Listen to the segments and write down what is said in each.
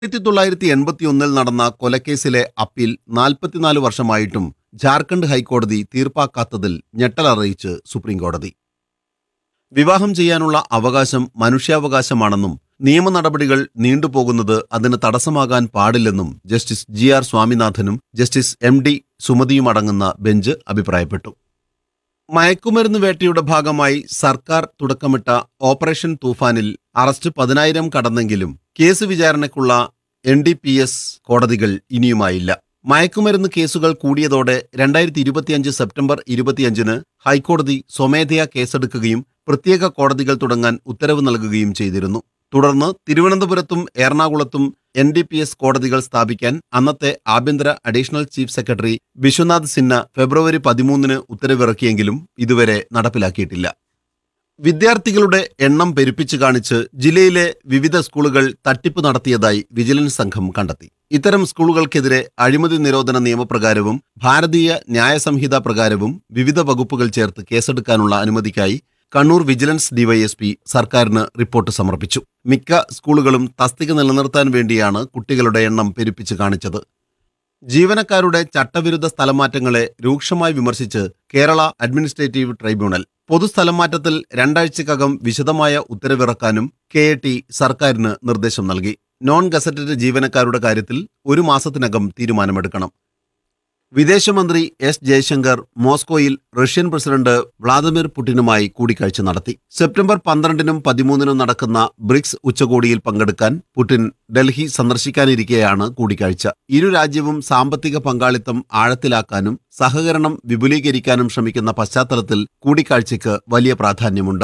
ആയിരത്തി തൊള്ളായിരത്തി എൺപത്തിയൊന്നിൽ നടന്ന കൊലക്കേസിലെ അപ്പീൽ നാൽപ്പത്തിനാല് വർഷമായിട്ടും ജാർഖണ്ഡ് ഹൈക്കോടതി തീർപ്പാക്കാത്തതിൽ ഞെട്ടലറിയിച്ച് സുപ്രീംകോടതി വിവാഹം ചെയ്യാനുള്ള അവകാശം മനുഷ്യാവകാശമാണെന്നും നിയമ നടപടികൾ നീണ്ടുപോകുന്നത് അതിന് തടസ്സമാകാൻ പാടില്ലെന്നും ജസ്റ്റിസ് ജി ആർ സ്വാമിനാഥനും ജസ്റ്റിസ് എം ഡി സുമതിയും അടങ്ങുന്ന ബെഞ്ച് അഭിപ്രായപ്പെട്ടു മയക്കുമരുന്ന് വേട്ടയുടെ ഭാഗമായി സർക്കാർ തുടക്കമിട്ട ഓപ്പറേഷൻ തൂഫാനിൽ അറസ്റ്റ് പതിനായിരം കടന്നെങ്കിലും കേസ് വിചാരണയ്ക്കുള്ള എൻ ഡി പി എസ് കോടതികൾ ഇനിയുമായില്ല മയക്കുമരുന്ന് കേസുകൾ കൂടിയതോടെ രണ്ടായിരത്തി ഇരുപത്തിയഞ്ച് സെപ്റ്റംബർ ഇരുപത്തിയഞ്ചിന് ഹൈക്കോടതി സ്വമേധയാ കേസെടുക്കുകയും പ്രത്യേക കോടതികൾ തുടങ്ങാൻ ഉത്തരവ് നൽകുകയും ചെയ്തിരുന്നു തുടർന്ന് തിരുവനന്തപുരത്തും എറണാകുളത്തും എൻ ഡി പി എസ് കോടതികൾ സ്ഥാപിക്കാൻ അന്നത്തെ ആഭ്യന്തര additional chief secretary Vishwanath Sinha February പതിമൂന്നിന് ഉത്തരവിറക്കിയെങ്കിലും ഇതുവരെ നടപ്പിലാക്കിയിട്ടില്ല വിദ്യാർത്ഥികളുടെ എണ്ണം പെരുപ്പിച്ചു കാണിച്ച് ജില്ലയിലെ വിവിധ സ്കൂളുകൾ തട്ടിപ്പ് നടത്തിയതായി വിജിലൻസ് സംഘം കണ്ടെത്തി ഇത്തരം സ്കൂളുകൾക്കെതിരെ അഴിമതി നിരോധന നിയമപ്രകാരവും ഭാരതീയ ന്യായ സംഹിത പ്രകാരവും വിവിധ വകുപ്പുകൾ ചേർത്ത് കേസെടുക്കാനുള്ള അനുമതിക്കായി കണ്ണൂർ വിജിലൻസ് ഡിവൈഎസ്പി സർക്കാരിന് റിപ്പോർട്ട് സമർപ്പിച്ചു മിക്ക സ്കൂളുകളും തസ്തിക നിലനിർത്താൻ വേണ്ടിയാണ് കുട്ടികളുടെ എണ്ണം പെരുപ്പിച്ച് കാണിച്ചത് ജീവനക്കാരുടെ ചട്ടവിരുദ്ധ സ്ഥലമാറ്റങ്ങളെ രൂക്ഷമായി വിമർശിച്ച് കേരള അഡ്മിനിസ്ട്രേറ്റീവ് ട്രൈബ്യൂണൽ പൊതുസ്ഥലമാറ്റത്തിൽ രണ്ടാഴ്ചക്കകം വിശദമായ ഉത്തരവിറക്കാനും കെ എ ടി സർക്കാരിന് നിർദ്ദേശം നൽകി നോൺ ഗസറ്റഡ് ജീവനക്കാരുടെ കാര്യത്തിൽ ഒരു മാസത്തിനകം തീരുമാനമെടുക്കണം വിദേശമന്ത്രി എസ് ജയശങ്കർ മോസ്കോയിൽ റഷ്യൻ പ്രസിഡന്റ് വ്ളാദിമിർ പുടിനുമായി കൂടിക്കാഴ്ച നടത്തി സെപ്റ്റംബർ പന്ത്രണ്ടിനും പതിമൂന്നിനും നടക്കുന്ന ബ്രിക്സ് ഉച്ചകോടിയിൽ പങ്കെടുക്കാൻ പുടിൻ ഡൽഹി സന്ദർശിക്കാനിരിക്കെയാണ് കൂടിക്കാഴ്ച ഇരു രാജ്യവും സാമ്പത്തിക പങ്കാളിത്തം ആഴത്തിലാക്കാനും സഹകരണം വിപുലീകരിക്കാനും ശ്രമിക്കുന്ന പശ്ചാത്തലത്തിൽ കൂടിക്കാഴ്ചയ്ക്ക് വലിയ പ്രാധാന്യമുണ്ട്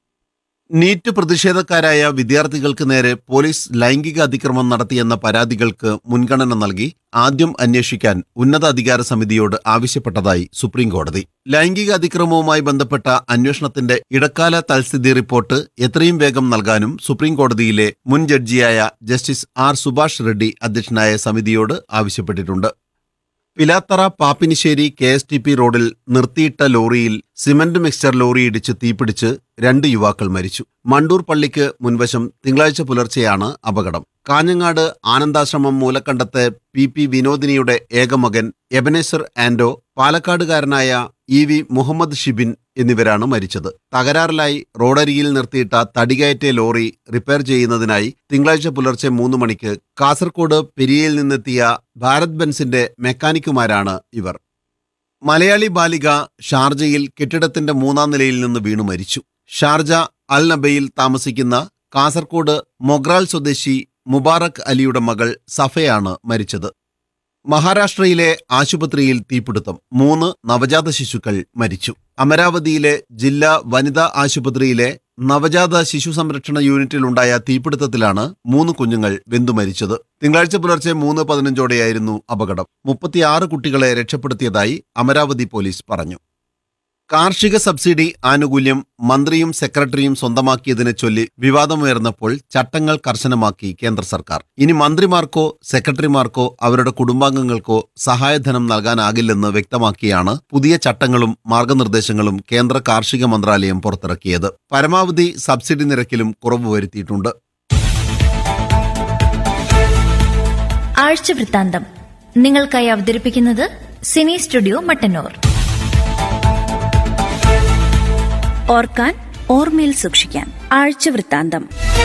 നീറ്റ് പ്രതിഷേധക്കാരായ വിദ്യാർത്ഥികൾക്ക് നേരെ പോലീസ് ലൈംഗിക അതിക്രമം നടത്തിയെന്ന പരാതികൾക്ക് മുൻഗണന നൽകി ആദ്യം അന്വേഷിക്കാൻ ഉന്നത അധികാര സമിതിയോട് ആവശ്യപ്പെട്ടതായി സുപ്രീംകോടതി ലൈംഗിക അതിക്രമവുമായി ബന്ധപ്പെട്ട അന്വേഷണത്തിന്റെ ഇടക്കാല തൽസ്ഥിതി റിപ്പോർട്ട് എത്രയും വേഗം നൽകാനും സുപ്രീംകോടതിയിലെ മുൻ ജഡ്ജിയായ ജസ്റ്റിസ് ആർ സുഭാഷ് റെഡ്ഡി അധ്യക്ഷനായ സമിതിയോട് ആവശ്യപ്പെട്ടിട്ടുണ്ട് Pilathara Pappinisseri K S T P റോഡിൽ നിർത്തിയിട്ട ലോറിയിൽ സിമന്റ് മിക്സ്ചർ ലോറി ഇടിച്ച് തീപിടിച്ച് രണ്ട് യുവാക്കൾ മരിച്ചു മണ്ടൂർ പള്ളിക്ക് മുൻവശം തിങ്കളാഴ്ച പുലർച്ചെയാണ് അപകടം കാഞ്ഞങ്ങാട് ആനന്ദാശ്രമം മൂലക്കണ്ടത്തെ പി പി വിനോദിനിയുടെ ഏകമകൻ എബനേശ്വർ ആൻഡോ പാലക്കാടുകാരനായ ഇ വി മുഹമ്മദ് ഷിബിൻ എന്നിവരാണ് മരിച്ചത് തകരാറിലായി റോഡരികിൽ നിർത്തിയിട്ട തടികയറ്റിയ ലോറി റിപ്പയർ ചെയ്യുന്നതിനായി തിങ്കളാഴ്ച പുലർച്ചെ മൂന്ന് മണിക്ക് കാസർകോട് പെരിയയിൽ നിന്നെത്തിയ ഭാരത് ബെൻസിന്റെ മെക്കാനിക്കുമാരാണ് ഇവർ മലയാളി ബാലിക ഷാർജയിൽ കെട്ടിടത്തിന്റെ മൂന്നാം നിലയിൽ നിന്ന് വീണു മരിച്ചു ഷാർജ അൽ നബയിൽ താമസിക്കുന്ന കാസർകോട് മൊഗ്രാൽ സ്വദേശി മുബാറക് അലിയുടെ മകൾ സഫയാണ് മരിച്ചത് മഹാരാഷ്ട്രയിലെ ആശുപത്രിയിൽ തീപിടുത്തം മൂന്ന് നവജാത ശിശുക്കൾ മരിച്ചു അമരാവതിയിലെ ജില്ലാ വനിതാ ആശുപത്രിയിലെ നവജാത ശിശു സംരക്ഷണ യൂണിറ്റിലുണ്ടായ തീപിടുത്തത്തിലാണ് മൂന്ന് കുഞ്ഞുങ്ങൾ വെന്തു മരിച്ചത് തിങ്കളാഴ്ച പുലർച്ചെ മൂന്ന് പതിനഞ്ചോടെയായിരുന്നു അപകടം മുപ്പത്തിയാറ് കുട്ടികളെ രക്ഷപ്പെടുത്തിയതായി അമരാവതി പോലീസ് പറഞ്ഞു കാർഷിക സബ്സിഡി ആനുകൂല്യം മന്ത്രിയും സെക്രട്ടറിയും സ്വന്തമാക്കിയതിനെ ചൊല്ലി വിവാദമുയർന്നപ്പോൾ ചട്ടങ്ങൾ കർശനമാക്കി കേന്ദ്ര സർക്കാർ ഇനി മന്ത്രിമാർക്കോ സെക്രട്ടറിമാർക്കോ അവരുടെ കുടുംബാംഗങ്ങൾക്കോ സഹായധനം നൽകാനാകില്ലെന്ന് വ്യക്തമാക്കിയാണ് പുതിയ ചട്ടങ്ങളും മാർഗനിർദ്ദേശങ്ങളും കേന്ദ്ര കാർഷിക മന്ത്രാലയം പുറത്തിറക്കിയത് പരമാവധി സബ്സിഡി നിരക്കിലും കുറവ് വരുത്തിയിട്ടുണ്ട് ആഴ്ച വൃത്താന്തം നിങ്ങൾക്കായി അവതരിപ്പിക്കുന്നത് സിനി സ്റ്റുഡിയോ മട്ടന്നൂർ ഓർക്കാൻ ഓർമ്മയിൽ സൂക്ഷിക്കാൻ ആഴ്ച വൃത്താന്തം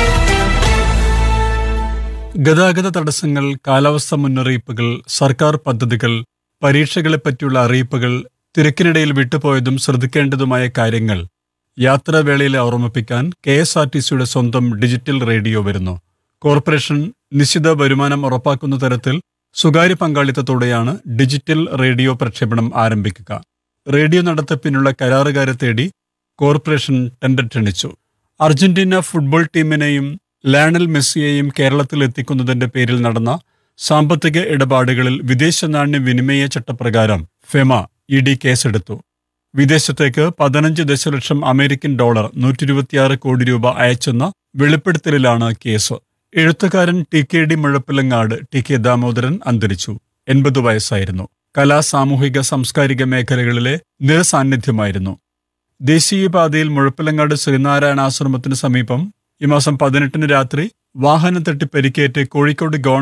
ഗതാഗത തടസ്സങ്ങൾ കാലാവസ്ഥ മുന്നറിയിപ്പുകൾ സർക്കാർ പദ്ധതികൾ പരീക്ഷകളെപ്പറ്റിയുള്ള അറിയിപ്പുകൾ തിരക്കിനിടയിൽ വിട്ടുപോയതും ശ്രദ്ധിക്കേണ്ടതുമായ കാര്യങ്ങൾ യാത്രാവേളയിൽ ഓർമ്മിപ്പിക്കാൻ കെ എസ് ആർ ടി സിയുടെ സ്വന്തം ഡിജിറ്റൽ റേഡിയോ വരുന്നു കോർപ്പറേഷൻ നിശ്ചിത വരുമാനം ഉറപ്പാക്കുന്ന തരത്തിൽ സ്വകാര്യ പങ്കാളിത്തത്തോടെയാണ് ഡിജിറ്റൽ റേഡിയോ പ്രക്ഷേപണം ആരംഭിക്കുക റേഡിയോ നടത്തിപ്പിനുള്ള കരാറുകാരെ തേടി കോർപ്പറേഷൻ ടെൻഡർ ക്ഷണിച്ചു അർജന്റീന ഫുട്ബോൾ ടീമിനെയും ലയണൽ മെസ്സിയെയും കേരളത്തിൽ എത്തിക്കുന്നതിന്റെ പേരിൽ നടന്ന സാമ്പത്തിക ഇടപാടുകളിൽ വിദേശ നാണ്യ വിനിമയ ചട്ടപ്രകാരം ഫെമ ഇ ഡി കേസെടുത്തു വിദേശത്തേക്ക് പതിനഞ്ച് ദശലക്ഷം അമേരിക്കൻ ഡോളർ നൂറ്റി ഇരുപത്തിയാറ് കോടി രൂപ അയച്ചെന്ന വെളിപ്പെടുത്തലിലാണ് കേസ് എഴുത്തുകാരൻ T K D Muzhappilangad T K Damodaran അന്തരിച്ചു എൺപത് വയസ്സായിരുന്നു കലാ സാമൂഹിക സാംസ്കാരിക മേഖലകളിലെ നിറസാന്നിധ്യമായിരുന്നു ദേശീയപാതയിൽ മുഴപ്പിലങ്ങാട് ശ്രീനാരായണ ആശ്രമത്തിന് സമീപം ഈ മാസം പതിനെട്ടിന് രാത്രി വാഹനം തട്ടി പരിക്കേറ്റ് കോഴിക്കോട് ഗവൺമെന്റ്